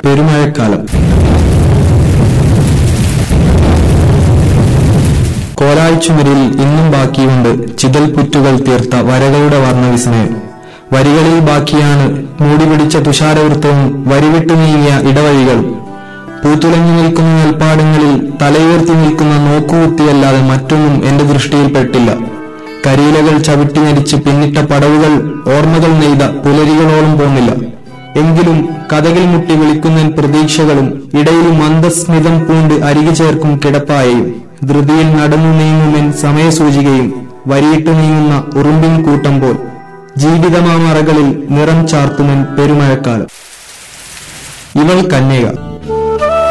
പെരുമഴക്കാലം കോലാഴ്ചുമരിൽ ഇന്നും ബാക്കിയുണ്ട് ചിതൽപുറ്റുകൾ തീർത്ത വരകളുടെ വർണ്ണവിസ്മയം വരികളിൽ ബാക്കിയാണ് മൂടിപിടിച്ച തുഷാരവൃത്തവും വരിവിട്ടു നീങ്ങിയ ഇടവഴികളും പൂത്തുലഞ്ഞു നിൽക്കുന്ന നെൽപ്പാടങ്ങളിൽ തലയുയർത്തി നിൽക്കുന്ന നോക്കുകുത്തിയല്ലാതെ മറ്റൊന്നും എന്റെ ദൃഷ്ടിയിൽപ്പെട്ടില്ല കരിയിലകൾ ചവിട്ടി ഞെരിച്ച് പിന്നിട്ട പടവുകൾ ഓർമ്മകൾ നെയ്ത പുലരികളോളം പോന്നില്ല എങ്കിലും കഥകിൽ മുട്ടി വിളിക്കുന്നൻ പ്രതീക്ഷകളും ഇടയിൽ മന്ദസ്മിതം പൂണ്ട് അരികു ചേർക്കും കിടപ്പായയും ധൃതിയിൽ നടന്നു നീങ്ങുമെൻ സമയസൂചികയും വരിയിട്ട് നീങ്ങുന്ന ഉറുമ്പിൻ കൂട്ടം പോൽ ജീവിതമാമറകളിൽ നിറം ചാർത്തുമെൻ പെരുമഴക്കാലം ഇവൾ കന്യക